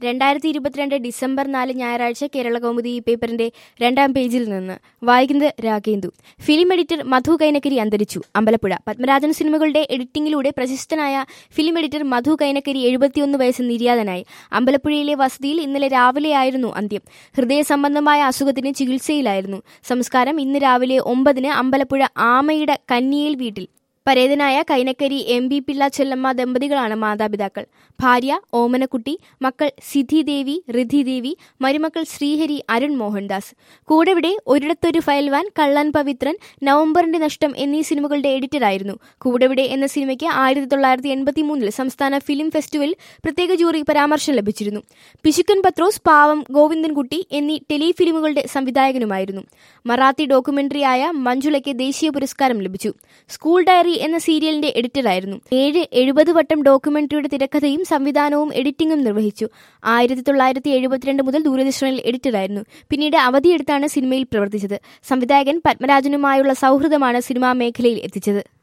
രണ്ടായിരത്തി ഇരുപത്തിരണ്ട് ഡിസംബർ നാല് ഞായറാഴ്ച കേരള കൗമുദി ഈ പേപ്പറിന്റെ രണ്ടാം പേജിൽ നിന്ന് വായിക്കുന്നത് രാഗേന്ദു ഫിലിം എഡിറ്റർ മധു കൈനക്കരി അന്തരിച്ചു അമ്പലപ്പുഴ പത്മരാജൻ സിനിമകളുടെ എഡിറ്റിംഗിലൂടെ പ്രശസ്തനായ ഫിലിം എഡിറ്റർ മധു കൈനക്കരി എഴുപത്തിയൊന്ന് വയസ്സ് നിര്യാതനായി അമ്പലപ്പുഴയിലെ വസതിയിൽ ഇന്നലെ രാവിലെയായിരുന്നു അന്ത്യം ഹൃദയ സംബന്ധമായ അസുഖത്തിന് ചികിത്സയിലായിരുന്നു സംസ്കാരം ഇന്ന് രാവിലെ ഒമ്പതിന് അമ്പലപ്പുഴ ആമയുടെ കന്നിയേൽ വീട്ടിൽ പരേതനായ കൈനക്കരി എം ബി പിള്ള ചെല്ലമ്മ ദമ്പതികളാണ് മാതാപിതാക്കൾ ഭാര്യ ഓമനക്കുട്ടി മക്കൾ സിദ്ധിദേവി ഋദ്ധിദേവി മരുമക്കൾ ശ്രീഹരി അരുൺ മോഹൻദാസ് കൂടെവിടെ ഒരിടത്തൊരു ഫയൽവാൻ കള്ളൻ പവിത്രൻ നവംബറിന്റെ നഷ്ടം എന്നീ സിനിമകളുടെ എഡിറ്ററായിരുന്നു കൂടെവിടെ എന്ന സിനിമയ്ക്ക് ആയിരത്തി തൊള്ളായിരത്തി എൺപത്തി മൂന്നിൽ സംസ്ഥാന ഫിലിം ഫെസ്റ്റിവൽ പ്രത്യേക ജൂറി പരാമർശം ലഭിച്ചിരുന്നു പിശുക്കൻ പത്രോസ് പാവം ഗോവിന്ദൻകുട്ടി എന്നീ ടെലിഫിലിമുകളുടെ സംവിധായകനുമായിരുന്നു മറാത്തി ഡോക്യുമെന്ററിയായ മഞ്ജുളയ്ക്ക് ദേശീയ പുരസ്കാരം ലഭിച്ചു സ്കൂൾ ഡയറി എന്ന സീരിയലിന്റെ എഡിറ്ററായിരുന്നു ഏഴ് എഴുപത് വട്ടം ഡോക്യുമെന്ററിയുടെ തിരക്കഥയും സംവിധാനവും എഡിറ്റിംഗും നിർവഹിച്ചു ആയിരത്തി തൊള്ളായിരത്തി എഴുപത്തിരണ്ട് മുതൽ ദൂരദർശനിൽ എഡിറ്ററായിരുന്നു പിന്നീട് അവധിയെടുത്താണ് സിനിമയിൽ പ്രവർത്തിച്ചത് സംവിധായകൻ പത്മരാജനുമായുള്ള സൗഹൃദമാണ് സിനിമാ മേഖലയിൽ എത്തിച്ചത്